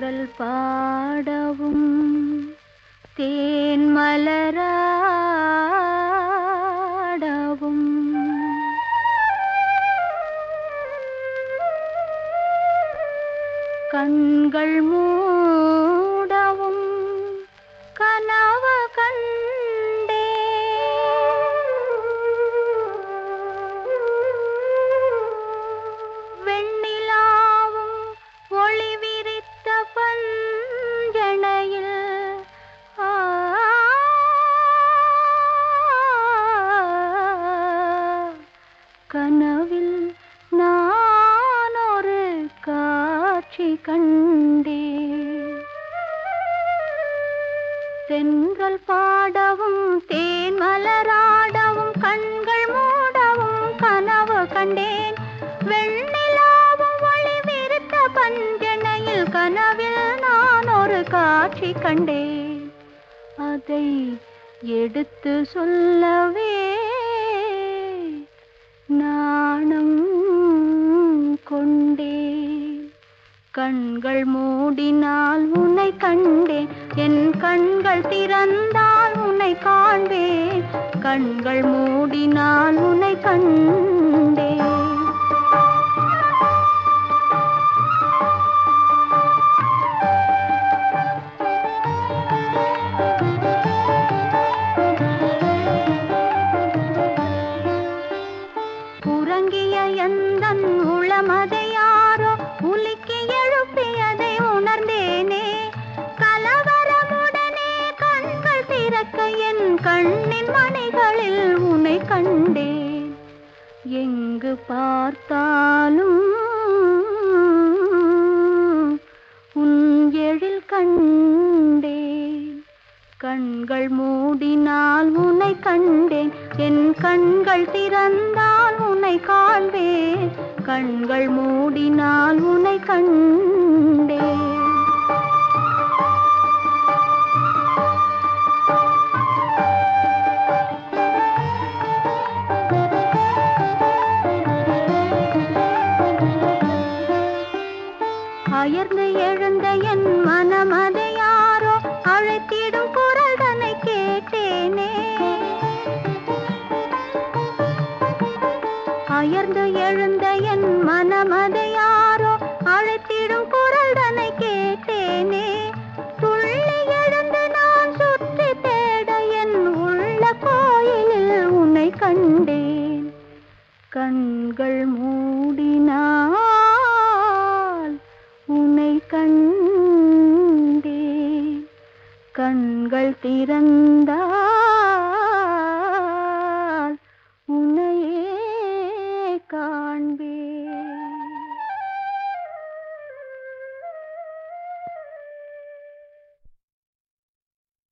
தென்றல் பாடவும் தேன் மலராடவும் கண்கள் மூடவும் கனவு கண்டே வெண்ணிலாவும் ஒளி விரித்த பஞ்சணையில் ஆ கனவில் நான் ஒரு காட்சி கண்டேன் தென்றல் பாடவும் தேன் மலராடவும் கண்கள் மூடவும் கனவு கண்டேன் வெண்ணிலாவும் ஒளி விருத்த பஞ்சனையில் கனவில் நான் ஒரு காட்சி கண்டேன் அதை எடுத்து சொல்லவே நாணம் கொண்டேன் கண்கள் மூடினால் உன்னை கண்டேன் என் கண்கள் திறந்தால் உன்னை காண்பேன் கண்கள் மூடினால் உன்னை கண்டேன் உறங்கிய எந்தன் உளமதை யாரோ உலுக்கி எழுப்பியதை உணர்ந்தேனே கலவரமுடனே கண்கள் திறக்க என் கண்ணின் மணிகளில் உன்னை கண்டேன் எங்கு பார்த்தாலும் உன் எழில் கண்டேன் கண்கள் மூடினால் உன்னை கண்டேன் என் கண்கள் திறந்தால் உன்னை காண்பேன் கண்கள் மூடினால் உன்னை கண்டேன் அயர்ந்து எழுந்த என் மனமதை யாரோ அழைத்திடும் குரல் தன்னை கேட்டேனே அயர்ந்து எழுந்த என் மனமதை யாரோ அழைத்திடும் குரல் தன்னை கேட்டேனே துள்ளி எழுந்து நான் சுற்றி தேட என் உள்ள கோயிலில் உன்னை கண்டேன் கண்கள் மூடினால் உன்னை கண்டேன் கண்கள் திறந்தால்